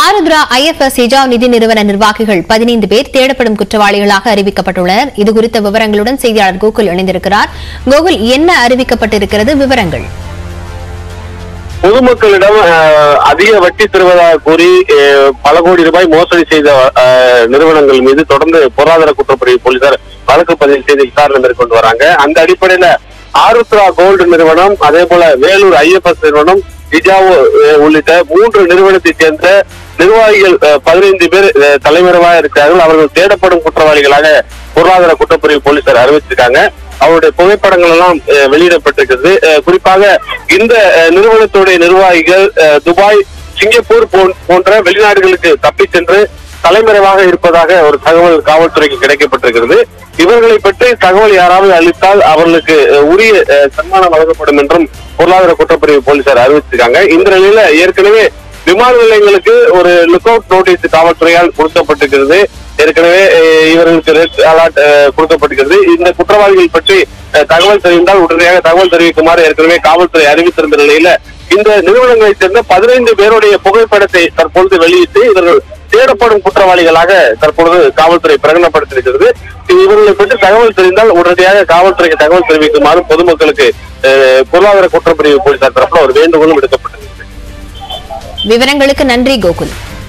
Arudra IFS ஹிஜாவ் நிதி நிறுவன நிர்வாகிகள் பதினைந்து பேர் தேடப்படும் குற்றவாளிகளாக அறிவிக்கப்பட்டுள்ளனர் இதுகுறித்த விவரங்களுடன் செய்தியாளர் கோகுல் இணைந்திருக்கிறார் கோகுல் என்ன அறிவிக்கப்பட்டிருக்கிறது விவரங்கள் பொதுமக்களிடம் அஹ், அதிக வட்டி தருவதாக கூறி அஹ், பல கோடி ரூபாய் மோசடி செய்த அஹ், நிறுவனங்கள் மீது தொடர்ந்து பொருளாதார குற்றப்பிரிவு போலீசார் வழக்கு பதிவு செய்து விசாரணை மேற்கொண்டு வராங்க அந்த அடிப்படையில ஆருத்ரா கோல்டு நிறுவனம் அதே போல வேலூர் ஐஎஃப்எஸ் நிறுவனம் இஜாவோ அஹ், உள்ளிட்ட மூன்று நிறுவனத்தைச் சேர்ந்த நிர்வாகிகள் பதினைந்து பேர் அஹ், தலைமறைவாக இருக்கிறார்கள் அவர்கள் தேடப்படும் குற்றவாளிகளாக பொருளாதார குற்றப்பிரிவு போலீசார் அறிவிச்சிருக்காங்க அவருடைய புகைப்படங்கள் எல்லாம் அஹ், வெளியிடப்பட்டிருக்கிறது அஹ், குறிப்பாக இந்த அஹ், நிறுவனத்துடைய நிர்வாகிகள் அஹ், துபாய் சிங்கப்பூர் போன்- போன்ற வெளிநாடுகளுக்கு தப்பிச் சென்று தலைமறைவாக இருப்பதாக ஒரு தகவல் காவல்துறைக்கு கிடைக்கப்பட்டிருக்கிறது இவர்களை பற்றி தகவல் யாராவது அளித்தால் அவர்களுக்கு அஹ், உரிய அஹ், சன்மானம் வழங்கப்படும் என்றும் பொருளாதார குற்றப்பிரிவு போலீசார் அறிவிச்சிருக்காங்க இந்த நிலையில ஏற்கனவே விமான நிலையங்களுக்கு ஒரு லுக் அவுட் நோட்டீஸ் காவல்துறையால் கொடுக்கப்பட்டிருக்கிறது ஏற்கனவே அஹ், இவர்களுக்கு ரெட் அலர்ட் கொடுக்கப்பட்டிருக்கிறது இந்த குற்றவாளிகள் பற்றி அஹ், தகவல் தெரிந்தால் உடனடியாக தகவல் தெரிவிக்குமாறு ஏற்கனவே காவல்துறை அறிவித்திருந்த நிலையில இந்த நிறுவனங்களைச் சேர்ந்த பதினைந்து பேருடைய புகைப்படத்தை தற்பொழுது வெளியிட்டு இவர்கள் தேடப்படும் குற்றவாளிகளாக தற்பொழுது காவல்துறை பிரகடனப்படுத்தியிருக்கிறது இவர்களை பற்றி தகவல் தெரிந்தால் உடனடியாக காவல்துறைக்கு தகவல் தெரிவிக்குமாறு பொதுமக்களுக்கு அஹ், பொருளாதார குற்றப்பிரிவு போலீசார் தரப்புல ஒரு வேண்டுகோளும் விடுக்கப்பட்டிருக்கிறது விவரங்களுக்கு நன்றி கோகுல்